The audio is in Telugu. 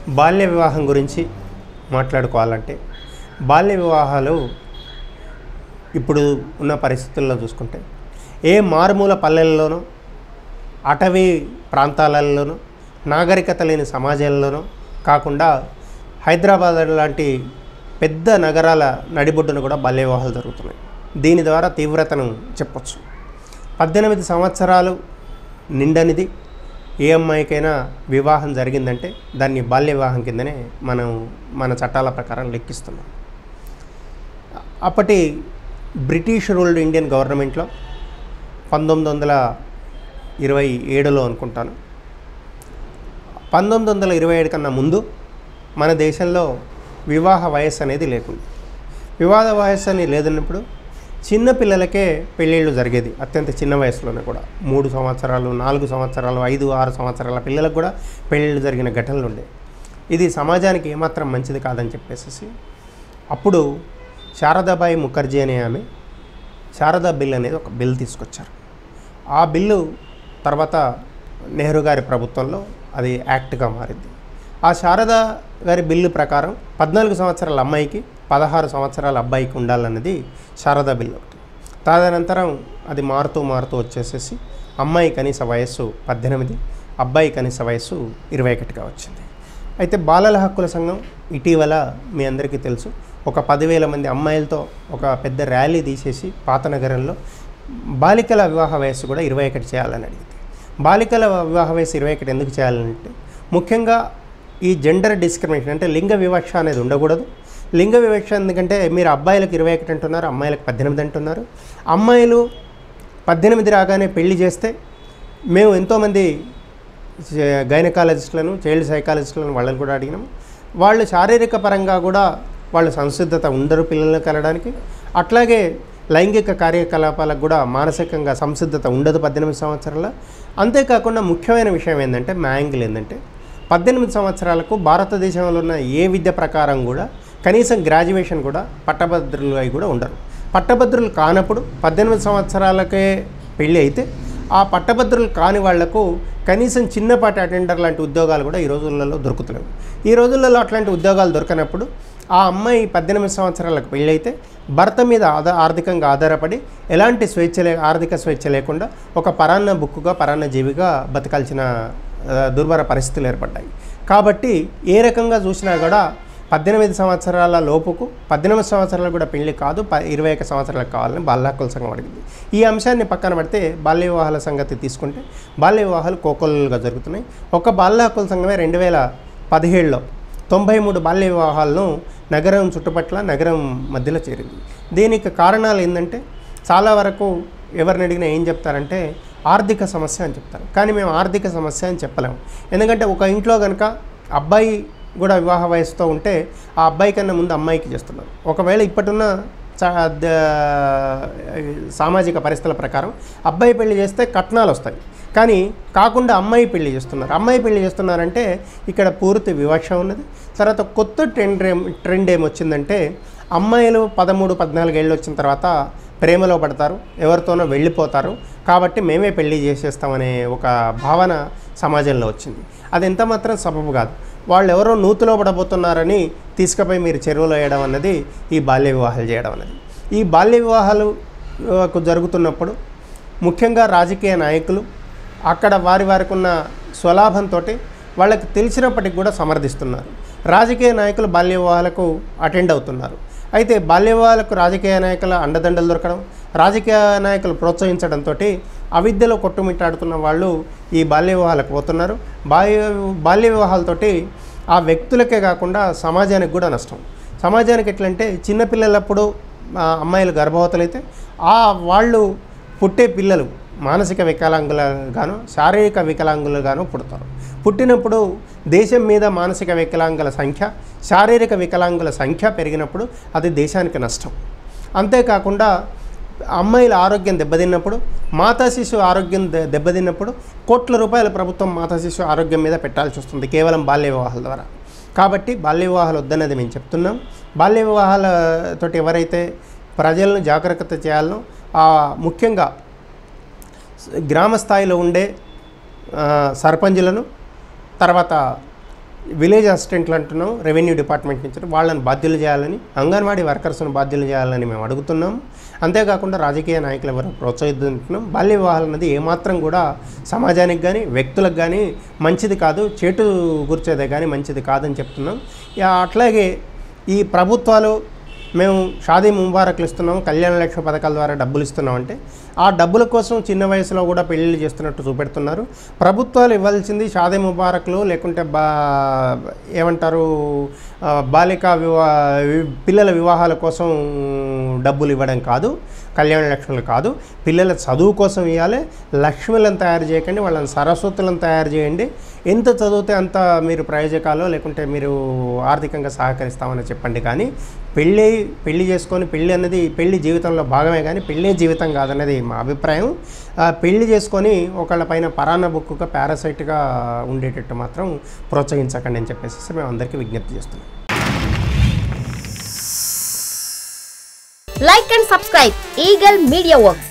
బాల్య వివాహం గురించి మాట్లాడుకోవాలంటే బాల్య వివాహాలు ఇప్పుడు ఉన్న పరిస్థితుల్లో చూసుకుంటే ఏ మారుమూల పల్లెల్లోనో అటవీ ప్రాంతాలలోనూ నాగరికత లేని సమాజాల్లోనూ కాకుండా హైదరాబాద్ లాంటి పెద్ద నగరాల నడిబొడ్డున కూడా బాల్య వివాహాలు జరుగుతున్నాయి దీని ద్వారా తీవ్రతను చెప్పొచ్చు పద్దెనిమిది సంవత్సరాలు నిండనిది ఏ అమ్మాయికైనా వివాహం జరిగిందంటే దాన్ని బాల్య వివాహం కిందనే మనం మన చట్టాల ప్రకారం లెక్కిస్తున్నాం అప్పటి బ్రిటిష్ రూల్డ్ ఇండియన్ గవర్నమెంట్లో పంతొమ్మిది వందల ఇరవై ఏడులో అనుకుంటాను పంతొమ్మిది వందల ఇరవై ఏడు కన్నా ముందు మన దేశంలో వివాహ వయస్సు అనేది లేకుండా వివాహ వయస్సు అని లేదన్నప్పుడు చిన్న పిల్లలకే పెళ్ళిళ్ళు జరిగేది అత్యంత చిన్న వయసులోనే కూడా మూడు సంవత్సరాలు నాలుగు సంవత్సరాలు ఐదు ఆరు సంవత్సరాల పిల్లలకు కూడా పెళ్ళిళ్ళు జరిగిన ఘటనలు ఉండే ఇది సమాజానికి ఏమాత్రం మంచిది కాదని చెప్పేసి అప్పుడు శారదాబాయి ముఖర్జీ అనే ఆమె శారదా బిల్ అనేది ఒక బిల్ తీసుకొచ్చారు ఆ బిల్లు తర్వాత నెహ్రూ గారి ప్రభుత్వంలో అది యాక్ట్గా మారింది ఆ శారదా గారి బిల్లు ప్రకారం పద్నాలుగు సంవత్సరాల అమ్మాయికి పదహారు సంవత్సరాల అబ్బాయికి ఉండాలన్నది శారదా బిల్లు ఒకటి తదనంతరం అది మారుతూ మారుతూ వచ్చేసేసి అమ్మాయి కనీస వయస్సు పద్దెనిమిది అబ్బాయి కనీస వయస్సు ఇరవై ఒకటిగా వచ్చింది అయితే బాలల హక్కుల సంఘం ఇటీవల మీ అందరికీ తెలుసు ఒక పదివేల మంది అమ్మాయిలతో ఒక పెద్ద ర్యాలీ తీసేసి పాత నగరంలో బాలికల వివాహ వయస్సు కూడా ఇరవై ఒకటి చేయాలని అడిగింది బాలికల వివాహ వయస్సు ఇరవై ఒకటి ఎందుకు చేయాలంటే ముఖ్యంగా ఈ జెండర్ డిస్క్రిమినేషన్ అంటే లింగ వివక్ష అనేది ఉండకూడదు లింగ వివక్ష ఎందుకంటే మీరు అబ్బాయిలకు ఇరవై ఒకటి అంటున్నారు అమ్మాయిలకు పద్దెనిమిది అంటున్నారు అమ్మాయిలు పద్దెనిమిది రాగానే పెళ్లి చేస్తే మేము ఎంతోమంది గైనకాలజిస్టులను చైల్డ్ సైకాలజిస్టులను వాళ్ళని కూడా అడిగినాము వాళ్ళు శారీరక పరంగా కూడా వాళ్ళు సంసిద్ధత ఉండరు పిల్లలను కలడానికి అట్లాగే లైంగిక కార్యకలాపాలకు కూడా మానసికంగా సంసిద్ధత ఉండదు పద్దెనిమిది సంవత్సరాల అంతేకాకుండా ముఖ్యమైన విషయం ఏంటంటే మ్యాంగిల్ ఏంటంటే పద్దెనిమిది సంవత్సరాలకు భారతదేశంలో ఉన్న ఏ విద్య ప్రకారం కూడా కనీసం గ్రాడ్యుయేషన్ కూడా పట్టభద్రులు అయి కూడా ఉండరు పట్టభద్రులు కానప్పుడు పద్దెనిమిది సంవత్సరాలకే పెళ్ళి అయితే ఆ పట్టభద్రులు కాని వాళ్లకు కనీసం చిన్నపాటి అటెండర్ లాంటి ఉద్యోగాలు కూడా ఈ రోజులలో దొరుకుతలేవు ఈ రోజులలో అట్లాంటి ఉద్యోగాలు దొరకనప్పుడు ఆ అమ్మాయి పద్దెనిమిది సంవత్సరాలకు పెళ్ళైతే భర్త మీద ఆధార ఆర్థికంగా ఆధారపడి ఎలాంటి స్వేచ్ఛ లే ఆర్థిక స్వేచ్ఛ లేకుండా ఒక పరాన్న బుక్కుగా పరాన్న జీవిగా బతకాల్సిన ఆ, దుర్భర పరిస్థితులు ఏర్పడ్డాయి కాబట్టి ఏ రకంగా చూసినా కూడా పద్దెనిమిది సంవత్సరాల లోపుకు పద్దెనిమిది సంవత్సరాలు కూడా పెళ్లి కాదు ప ఇరవై ఒక సంవత్సరాలకు కావాలని బాల్య హక్కుల సంఘం అడిగింది ఈ అంశాన్ని పక్కన పెడితే బాల్య వివాహాల సంగతి తీసుకుంటే బాల్య వివాహాలు కోకొల్లుగా జరుగుతున్నాయి ఒక బాల్య హక్కుల సంఘమే రెండు వేల పదిహేడులో తొంభై మూడు బాల్య వివాహాలను నగరం చుట్టుపట్ల నగరం మధ్యలో చేరింది దీనికి కారణాలు ఏంటంటే చాలా వరకు ఎవరిని అడిగినా ఏం చెప్తారంటే ఆర్థిక సమస్య అని చెప్తారు కానీ మేము ఆర్థిక సమస్య అని చెప్పలేము ఎందుకంటే ఒక ఇంట్లో కనుక అబ్బాయి కూడా వివాహ వయసుతో ఉంటే ఆ అబ్బాయి కన్నా ముందు అమ్మాయికి చేస్తున్నారు ఒకవేళ ఇప్పటిన్న చ- ద- సామాజిక పరిస్థితుల ప్రకారం అబ్బాయి పెళ్లి చేస్తే కట్నాలు వస్తాయి కానీ కాకుండా అమ్మాయి పెళ్లి చేస్తున్నారు అమ్మాయి పెళ్లి చేస్తున్నారంటే ఇక్కడ పూర్తి వివక్ష ఉన్నది తర్వాత కొత్త ట్రెండ్ ఏం ట్రెండ్ ఏమొచ్చిందంటే అమ్మాయిలు పదమూడు పద్నాలుగు ఏళ్ళు వచ్చిన తర్వాత ప్రేమలో పడతారు ఎవరితోనో వెళ్ళిపోతారు కాబట్టి మేమే పెళ్లి చేసేస్తామనే ఒక భావన సమాజంలో వచ్చింది అది ఎంత మాత్రం సబబు కాదు వాళ్ళు ఎవరో నూతులో పడబోతున్నారని తీసుకుపోయి మీరు చెరువులో వేయడం అన్నది ఈ బాల్య వివాహాలు చేయడం అన్నది ఈ బాల్య వివాహాలు ఆ, కు జరుగుతున్నప్పుడు ముఖ్యంగా రాజకీయ నాయకులు అక్కడ వారి వారికి ఉన్న స్వలాభంతో వాళ్ళకి తెలిసినప్పటికి కూడా సమర్థిస్తున్నారు రాజకీయ నాయకులు బాల్య వివాహాలకు అటెండ్ అవుతున్నారు అయితే బాల్య వివాహాలకు రాజకీయ నాయకుల అండదండలు దొరకడం రాజకీయ నాయకులు ప్రోత్సహించడంతో అవిద్యలో కొట్టుమిట్టాడుతున్న వాళ్ళు ఈ బాల్య వివాహాలకు పోతున్నారు బాల్య బాల్య వివాహాలతోటి ఆ వ్యక్తులకే కాకుండా సమాజానికి కూడా నష్టం సమాజానికి ఎట్లంటే చిన్నపిల్లలప్పుడు ఆ, అమ్మాయిలు గర్భవతులైతే ఆ వాళ్ళు పుట్టే పిల్లలు మానసిక వికలాంగులుగాను శారీరక వికలాంగులుగాను పుడతారు పుట్టినప్పుడు దేశం మీద మానసిక వికలాంగుల సంఖ్య శారీరక వికలాంగుల సంఖ్య పెరిగినప్పుడు అది దేశానికి నష్టం అంతేకాకుండా అమ్మాయిల ఆరోగ్యం దెబ్బతిన్నప్పుడు మాతా శిశు ఆరోగ్యం దె- దెబ్బతిన్నప్పుడు కోట్ల రూపాయల ప్రభుత్వం మాతా శిశు ఆరోగ్యం మీద పెట్టాల్సి వస్తుంది కేవలం బాల్య వివాహాల ద్వారా కాబట్టి బాల్య వివాహాలు వద్దన్నది మేము చెప్తున్నాం బాల్య వివాహాలతోటి ఎవరైతే ప్రజలను జాగ్రత్త చేయాలనో ఆ ముఖ్యంగా గ్రామ స్థాయిలో ఉండే ఆ, సర్పంచులను తర్వాత విలేజ్ అసిస్టెంట్లు అంటున్నాం రెవెన్యూ డిపార్ట్మెంట్ నుంచి వాళ్ళని బాధ్యులు చేయాలని అంగన్వాడీ వర్కర్స్ను బాధ్యులు చేయాలని మేము అడుగుతున్నాం అంతేకాకుండా రాజకీయ నాయకులు ఎవరు ప్రోత్సహిస్తుంటున్నాం బాల్య వివాహాలు అన్నది ఏమాత్రం కూడా సమాజానికి కానీ వ్యక్తులకు కానీ మంచిది కాదు చేటు గుర్చేదే కానీ మంచిది కాదని చెప్తున్నాం యా, అట్లాగే ఈ ప్రభుత్వాలు మేము షాదీ ముబారక్లు ఇస్తున్నాం కళ్యాణ లక్ష్మి పథకాల ద్వారా డబ్బులు ఇస్తున్నాం అంటే ఆ డబ్బుల కోసం చిన్న వయసులో కూడా పెళ్ళిళ్ళు చేస్తున్నట్టు చూపెడుతున్నారు ప్రభుత్వాలు ఇవ్వాల్సింది షాదీ ముబారక్లు లేకుంటే బా ఏమంటారు ఆ, బాలికా వివా వి- పిల్లల వివాహాల కోసం డబ్బులు ఇవ్వడం కాదు కళ్యాణ లక్ష్ములు కాదు పిల్లల చదువు కోసం ఇవ్వాలి లక్ష్ములను తయారు చేయకండి వాళ్ళని సరస్వతులను తయారు చేయండి ఎంత చదివితే అంత మీరు ప్రయోజకాలు లేకుంటే మీరు ఆర్థికంగా సహకరిస్తామని చెప్పండి కానీ పెళ్ళి పెళ్లి చేసుకొని పెళ్ళి అన్నది పెళ్లి జీవితంలో భాగమే కానీ పెళ్ళే జీవితం కాదన్నది మా అభిప్రాయం ఆ, పెళ్లి చేసుకొని ఒకళ్ళ పైన పరాన్న బుక్కుగా పారాసైట్గా ఉండేటట్టు మాత్రం ప్రోత్సహించకండి అని చెప్పేసి మేము అందరికీ విజ్ఞప్తి చేస్తున్నాం Like and subscribe Eagle Media Works.